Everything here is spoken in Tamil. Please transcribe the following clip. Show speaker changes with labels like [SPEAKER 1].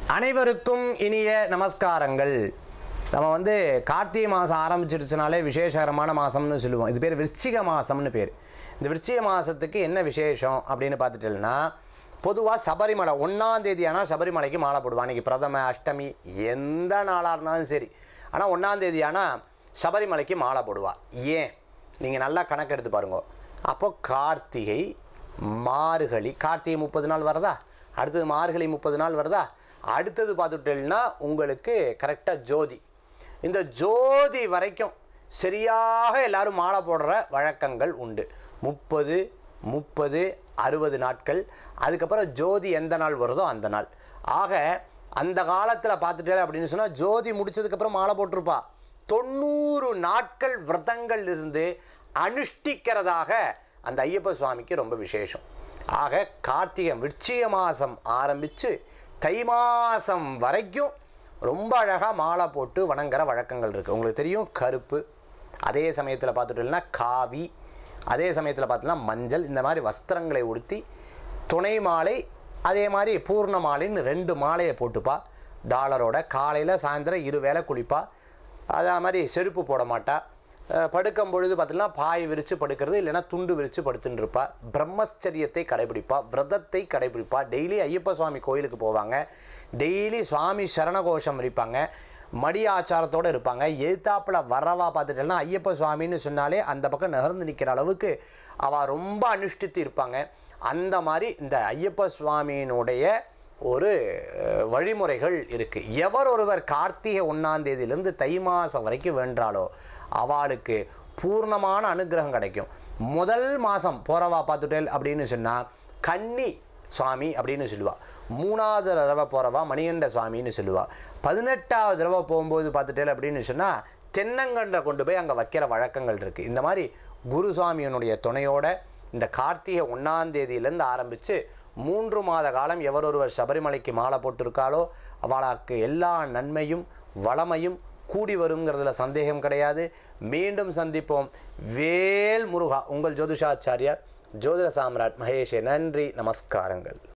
[SPEAKER 1] அனைவருக்கும் இனிய நமஸ்காரங்கள் நம்ம வந்து கார்த்திகை மாதம் ஆரம்பிச்சிருச்சுனாலே விசேஷகரமான மாதம்னு சொல்லுவோம் இது பேர் விருச்சிக மாதம்னு பேர் இந்த விருச்சிக மாதத்துக்கு என்ன விசேஷம் அப்படின்னு பார்த்துட்டோம்னா பொதுவாக சபரிமலை ஒன்றாம் தேதி ஆனால் சபரிமலைக்கு மாலை போடுவான் அன்றைக்கி பிரதம அஷ்டமி எந்த நாளாக இருந்தாலும் சரி ஆனால் ஒன்றாம் தேதி ஆனால் சபரிமலைக்கு மாலை போடுவா ஏன் நீங்கள் நல்லா கணக்கெடுத்து பாருங்க அப்போ கார்த்திகை மார்கழி கார்த்திகை முப்பது நாள் வருதா அடுத்தது மார்கழி முப்பது நாள் வருதா அடுத்தது பார்த்துட்டேன்னா உங்களுக்கு கரெக்டாக ஜோதி இந்த ஜோதி வரைக்கும் சரியாக எல்லாரும் மாலை போடுற வழக்கங்கள் உண்டு முப்பது முப்பது அறுபது நாட்கள் அதுக்கப்புறம் ஜோதி எந்த நாள் வருதோ அந்த நாள் ஆக அந்த காலத்தில் பார்த்துட்டே அப்படின்னு சொன்னால் ஜோதி முடிச்சதுக்கப்புறம் மாலை போட்டிருப்பா தொண்ணூறு நாட்கள் விரதங்கள் இருந்து அனுஷ்டிக்கிறதாக அந்த ஐயப்ப சுவாமிக்கு ரொம்ப விசேஷம் ஆக கார்த்திகை விருச்சிக மாதம் ஆரம்பித்து தை மாதம் வரைக்கும் ரொம்ப அழகாக மாலை போட்டு வணங்குற வழக்கங்கள் இருக்குது உங்களுக்கு தெரியும் கருப்பு அதே சமயத்தில் பார்த்துட்டோம்னா காவி அதே சமயத்தில் பார்த்தோம்னா மஞ்சள் இந்த மாதிரி வஸ்திரங்களை உடுத்தி துணை மாலை அதே மாதிரி பூர்ண மாலைன்னு ரெண்டு மாலையை போட்டுப்பா டாலரோட காலையில் சாயந்தரம் இரு வேளை குளிப்பா அதே மாதிரி செருப்பு போட மாட்டா அஹ் படுக்கும் பொழுது பார்த்தீங்கன்னா பாய் விரித்து படுக்கிறது இல்லைன்னா துண்டு விரித்து படுத்துன்னு இருப்பா பிரம்மச்சரியத்தை கடைபிடிப்பா விரதத்தை கடைபிடிப்பா டெய்லி ஐயப்ப சுவாமி கோயிலுக்கு போவாங்க டெய்லி சுவாமி சரணகோஷம் இருப்பாங்க மடி ஆச்சாரத்தோடு இருப்பாங்க எதிர்த்தாப்பில் வரவா பார்த்துட்டேன்னா ஐயப்ப சுவாமின்னு சொன்னாலே அந்த பக்கம் நகர்ந்து நிற்கிற அளவுக்கு அவள் ரொம்ப அனுஷ்டித்து இருப்பாங்க அந்த மாதிரி இந்த ஐயப்ப சுவாமியினுடைய ஒரு அஹ், வழிமுறைகள் இருக்குது எவர் ஒருவர் கார்த்திகை ஒன்றாம் தேதியிலிருந்து தை மாதம் வரைக்கும் வென்றாலோ அவளுக்கு பூர்ணமான அனுகிரகம் கிடைக்கும் முதல் மாதம் போகிறவா பார்த்துட்டேல் அப்படின்னு சொன்னால் கன்னி சுவாமி அப்படின்னு சொல்லுவா மூணாவது தடவை போகிறவா மணிகண்ட சுவாமின்னு சொல்லுவா பதினெட்டாவது தடவை போகும்போது பார்த்துட்டேல் அப்படின்னு சொன்னால் தென்னங்கன்றை கொண்டு போய் அங்கே வைக்கிற வழக்கங்கள் இருக்குது இந்த மாதிரி குருசுவாமியினுடைய துணையோட இந்த கார்த்திகை ஒன்றாம் தேதியிலேருந்து ஆரம்பித்து மூன்று மாத காலம் எவரொருவர் சபரிமலைக்கு மாலை போட்டிருக்காளோ அவளுக்கு எல்லா நன்மையும் வளமையும் கூடி வருங்கிறதுல சந்தேகம் கிடையாது மீண்டும் சந்திப்போம் வேல் முருகா உங்கள் ஜோதிஷாச்சாரியார் ஜோதிட சாம்ராட் மகேஷே நன்றி நமஸ்காரங்கள்